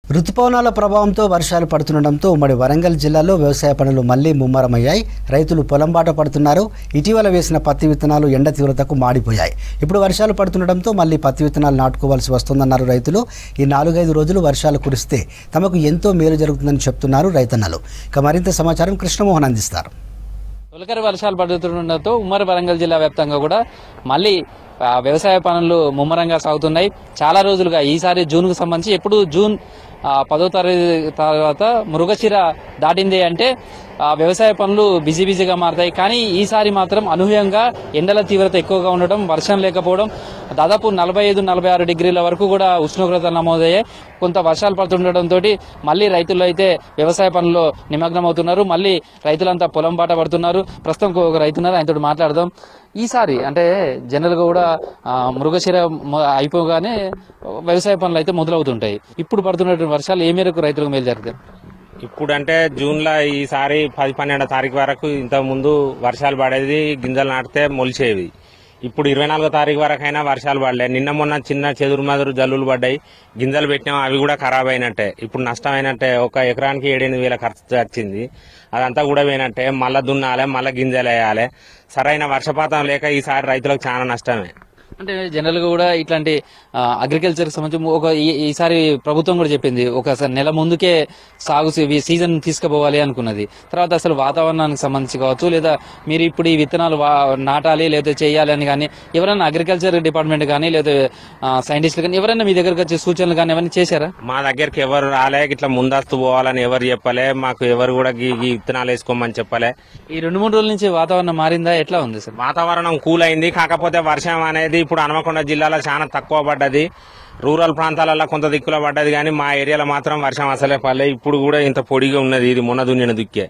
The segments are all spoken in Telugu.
రుతుపవనాల ప్రభావంతో వర్షాలు పడుతుండటంతో ఉమ్మడి వరంగల్ జిల్లాలో వ్యవసాయ పనులు మళ్లీ ముమ్మరమయ్యాయి రైతులు పొలం బాట పడుతున్నారు ఇటీవల వేసిన పత్తి విత్తనాలు ఎండ తీవ్రతకు మాడిపోయాయి ఇప్పుడు వర్షాలు పడుతుండటంతో మళ్లీ పత్తి విత్తనాలు నాటుకోవాల్సి వస్తుందన్నారు రైతులు ఈ నాలుగైదు రోజులు వర్షాలు కురిస్తే తమకు ఎంతో మేలు జరుగుతుందని చెప్తున్నారు రైతన్నలు ఇక మరింత సమాచారం కృష్ణమోహన్ అందిస్తారు తొలకరి వర్షాలు పడుతుండటంతో ఉమ్మడి వరంగల్ జిల్లా వ్యాప్తంగా కూడా మళ్ళీ ఆ, వ్యవసాయ పనులు ముమ్మరంగా సాగుతున్నాయి చాలా రోజులుగా ఈసారి జూన్ కు సంబంధించి ఎప్పుడు జూన్ ఆ, పదో తరగతి తర్వాత మృగశిర దాటింది అంటే ఆ, వ్యవసాయ పనులు బిజీ బిజీగా మారతాయి కానీ ఈసారి మాత్రం అనూహ్యంగా ఎండల తీవ్రత ఎక్కువగా ఉండడం వర్షం లేకపోవడం దాదాపు నలభై ఐదు నలభై ఆరు డిగ్రీల వరకు కూడా ఉష్ణోగ్రతలు నమోదయ్యాయి కొంత వర్షాలు పడుతుండటంతో మళ్ళీ రైతులు అయితే వ్యవసాయ పనుల్లో నిమగ్నం అవుతున్నారు మళ్ళీ రైతులంతా పొలం బాట పడుతున్నారు ప్రస్తుతం ఒక రైతున్నారు ఆయనతో మాట్లాడదాం ఈసారి అంటే జనరల్ గా కూడా ఆ, మృగశిర మొ- అయిపోగానే వ్యవసాయ పనులు అయితే మొదలవుతుంటాయి ఇప్పుడు పడుతున్నటువంటి వర్షాలు ఏ మేరకు రైతులకు మేలు జరుగుతాయి ఇప్పుడు అంటే జూన్ లో ఈసారి పది పన్నెండో తారీఖు వరకు ఇంత ముందు వర్షాలు పడేది గింజలు నాటితే మొలిచేవి ఇప్పుడు ఇరవై నాలుగో తారీఖు వరకు అయినా వర్షాలు పడలేదు నిన్న మొన్న చిన్న చెదురు మదురు జల్లులు పడ్డాయి గింజలు పెట్టినాం అవి కూడా ఖరాబ్ అయినట్టే ఇప్పుడు నష్టం అయినట్టే ఒక ఎకరానికి ఏడెనిమిది వేల ఖర్చు వచ్చింది అదంతా కూడా పోయినట్టే మళ్ళా దున్నాలి మళ్ళా గింజలు వేయాలి సరైన వర్షపాతం లేక ఈసారి రైతులకు చాలా నష్టమే అంటే జనరల్ గా కూడా ఇట్లాంటి అగ్రికల్చర్ సంబంధించి ఒక ఈ- ఈసారి ప్రభుత్వం కూడా చెప్పింది ఒక స- నెల ముందుకే సాగు సీ- సీజన్ తీసుకుపోవాలి అనుకున్నది తర్వాత అసలు వాతావరణానికి సంబంధించి కావచ్చు లేదా మీరు ఇప్పుడు ఈ విత్తనాలు వా- నాటాలి లేదా చేయాలి అని కానీ ఎవరైనా అగ్రికల్చర్ డిపార్ట్మెంట్ కానీ లేదా సైంటిస్టులు కానీ ఎవరైనా మీ దగ్గరకు వచ్చే సూచనలు కానీ ఏమైనా చేశారా మా దగ్గరికి ఎవరు రాలే ఇట్లా ముందస్తు పోవాలని ఎవరు చెప్పలే మాకు ఎవరు కూడా గీ గీ విత్తనాలు వేసుకోమని చెప్పలే ఈ రెండు మూడు రోజుల నుంచి వాతావరణం మారిందా ఎట్లా ఉంది సార్ వాతావరణం కూల్ అయింది కాకపోతే వర్షం అనేది ఇప్పుడు హనుమకొండ జిల్లాలో చాలా తక్కువ పడ్డది రూరల్ ప్రాంతాలలో కొంత దిక్కులో పడ్డది కానీ మా ఏరియాలో మాత్రం వర్షం అసలే పడలే ఇప్పుడు కూడా ఇంత పొడిగా ఉన్నది ఇది మొన్న దున్నిన దుక్కే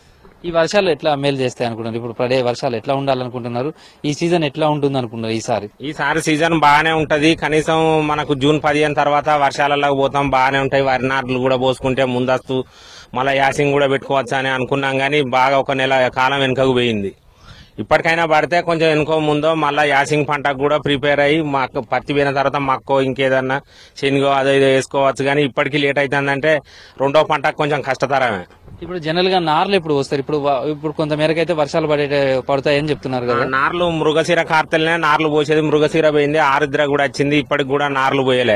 ఈ వర్షాలు ఎట్లా మేలు చేస్తాయి అనుకుంటున్నారు ఇప్పుడు పడే వర్షాలు ఎట్లా ఉండాలనుకుంటున్నారు ఈ సీజన్ ఎట్లా ఉంటుంది అనుకుంటున్నారు ఈసారి ఈసారి సీజన్ బాగానే ఉంటది కనీసం మనకు జూన్ పదిహేను తర్వాత వర్షాలలో పోతాం బాగానే ఉంటాయి వరి నాట్లు కూడా పోసుకుంటే ముందస్తు మళ్ళీ యాసింగ్ కూడా పెట్టుకోవచ్చు అని అనుకున్నాం కానీ బాగా ఒక నెల కాలం వెనుకకు పోయింది ఇప్పటికైనా పడితే కొంచెం వెనుకో ముందో మళ్ళీ యాసింగ్ పంటకు కూడా ప్రిపేర్ అయ్యి మాకు పత్తి పోయిన తర్వాత మక్కో ఇంకేదన్నా శనిగో అదో ఇదో వేసుకోవచ్చు కానీ ఇప్పటికీ లేట్ అవుతుందంటే రెండో పంటకు కొంచెం కష్టతరమే ఇప్పుడు జనరల్ గా నార్లు ఇప్పుడు వస్తారు ఇప్పుడు వా- ఇప్పుడు కొంత మేరకు అయితే వర్షాలు పడే పడతాయని చెప్తున్నారు కదా నార్లు మృగశిర కార్తెలనే నార్లు పోసేది మృగశిర పోయింది ఆరుద్ర కూడా వచ్చింది ఇప్పటికి కూడా నార్లు పోయలే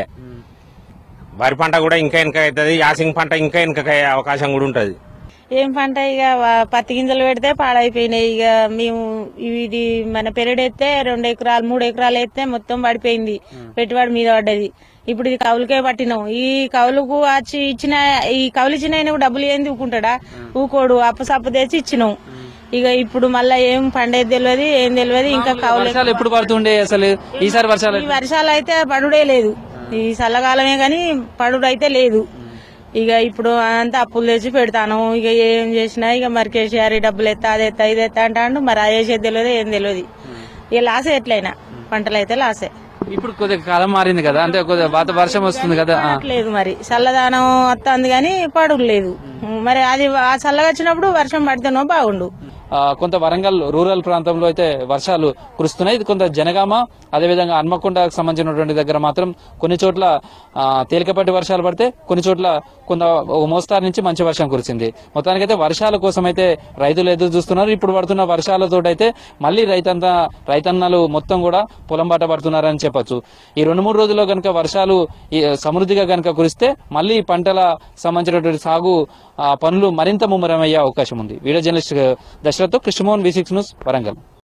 వరి పంట కూడా ఇంకా వెనక అవుతుంది యాసింగ్ పంట ఇంకా వెనక అయ్యే అవకాశం కూడా ఉంటది ఏం పంట ఇక వా- పత్తి గింజలు పెడితే పాడైపోయినాయి ఇక మేము ఇది మన పెరడెత్తే రెండు ఎకరాలు మూడు ఎకరాలు ఎత్తే మొత్తం పడిపోయింది పెట్టుబడి మీద పడ్డది ఇప్పుడు ఇది కవులకే పట్టినాం ఈ కవులకు వచ్చి ఇచ్చిన ఈ కవులు ఇచ్చిన ఆయన డబ్బులు ఏంది ఊకుంటాడా ఊకోడు అప్పు సప్పు తెచ్చి ఇచ్చినాం ఇక ఇప్పుడు మళ్ళా ఏం పండేది తెలియదు ఏం తెలియదు ఇంకా కవులు వర్షాలు ఎప్పుడు పడుతుండే అసలు ఈసారి వర్షాలు ఈ వర్షాలు అయితే పడుడే లేదు ఈ చల్లకాలమే గాని పడుడు అయితే లేదు ఇక ఇప్పుడు అంతా అప్పులు తెచ్చి పెడతాను ఇక ఏం చేసినా ఇక మరి కేసీఆర్ ఈ డబ్బులు ఎత్తా అది ఎత్తా ఇది ఎత్తా అంటాడు మరి ఆ చేసేది తెలియదు ఏం తెలియదు ఇక లాసే ఎట్లయినా పంటలు అయితే లాసే ఇప్పుడు కొద్దిగా కాలం మారింది కదా అంటే కొద్దిగా వాత వర్షం వస్తుంది కదా ఆ. లేదు మరి చల్లదానం వస్తుంది కానీ పడుడు లేదు మరి అది ఆ చల్లగా వచ్చినప్పుడు వర్షం పడితేనో బాగుండు ఆ, కొంత వరంగల్ రూరల్ ప్రాంతంలో అయితే వర్షాలు కురుస్తున్నాయి ఇది కొంత జనగామ అదేవిధంగా హన్మకొండకు సంబంధించినటువంటి దగ్గర మాత్రం కొన్ని చోట్ల ఆ, తేలికపాటి వర్షాలు పడితే కొన్ని చోట్ల కొంత ఒక మోస్తారు నుంచి మంచి వర్షం కురిసింది మొత్తానికైతే వర్షాల కోసం అయితే రైతులు ఎదురు చూస్తున్నారు ఇప్పుడు పడుతున్న వర్షాలతో అయితే మళ్ళీ రైతంతా రైతన్నలు మొత్తం కూడా పొలం బాట పడుతున్నారని చెప్పొచ్చు ఈ రెండు మూడు రోజుల్లో కనుక వర్షాలు ఈ సమృద్ధిగా కనుక కురిస్తే మళ్ళీ పంటల సంబంధించినటువంటి సాగు ఆ, పనులు మరింత ముమ్మరమయ్యే అవకాశం ఉంది video journalist Dasharath Krishnamohan V six news Warangal